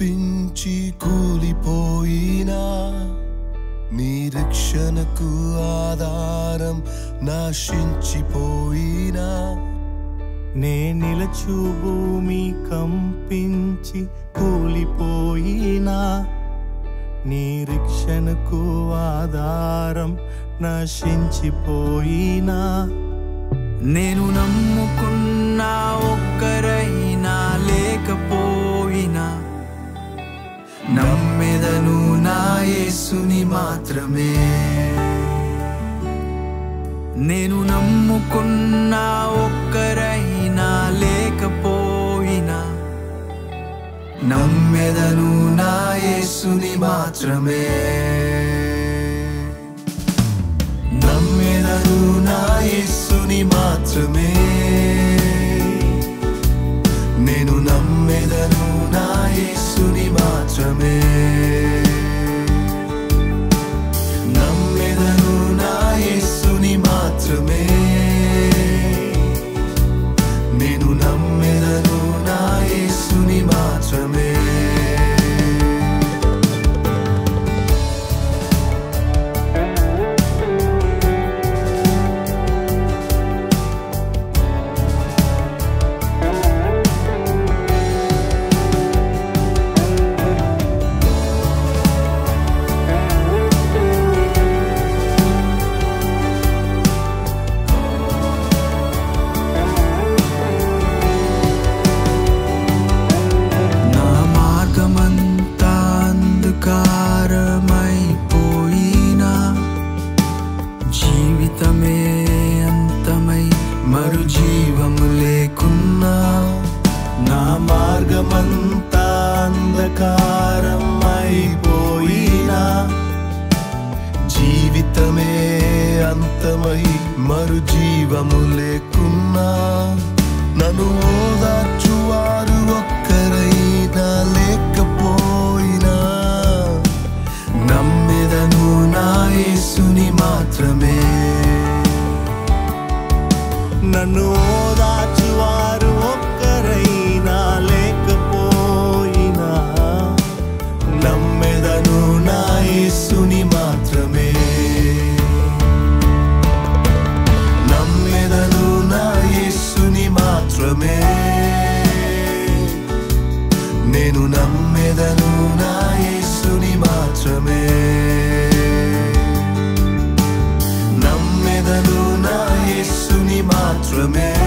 కంపించి కూలిపోయినా నిరీక్షణకు ఆధారం నాశించిపోయినా నే నిలచు భూమి కంపించి కూలిపోయినా నిరీక్షణకు ఆధారం నశించిపోయినా నేను నమ్ముకున్న ఒక్కరైనా లేకపోయినా నమ్మెదను నా యేసుని మాత్రమే నేను నమ్ముకున్న ఒక్కరైనా లేకపోయినా నమ్మెదను నా యేసుని మాత్రమే నమ్మెదను నా యేసుని మాత్రమే నేను నమ్మెదను నా యేసుని మాత్రమే నమ్మెదను నా యేసుని మాత్రమే నేను నమ్మెదను నా యేసుని మాత్రమే నా మార్గమంతా అంధకారమైపోయినా జీవితమే అంతమై మరు జీవము లేకున్నా నా మార్గమంతా అంధకారం అయిపోయినా జీవితమే అంతమై మరు జీవము లేకున్నా నన్ను ఓదార్చువారు ఒక్కరైనా లేకపోయినా నమ్మెదను నా యేసుని మాత్రమే నన్ను ఓదార్చువారు ఒక్కరైనా లేకపోయినా నమ్మెదను నా యేసుని మాత్రమే నమ్మెదను నా యేసుని మాత్రమే నేను నమ్మెదను నా యేసుని మాత్రమే నమ్మెదను నా యేసుని మాత్రమే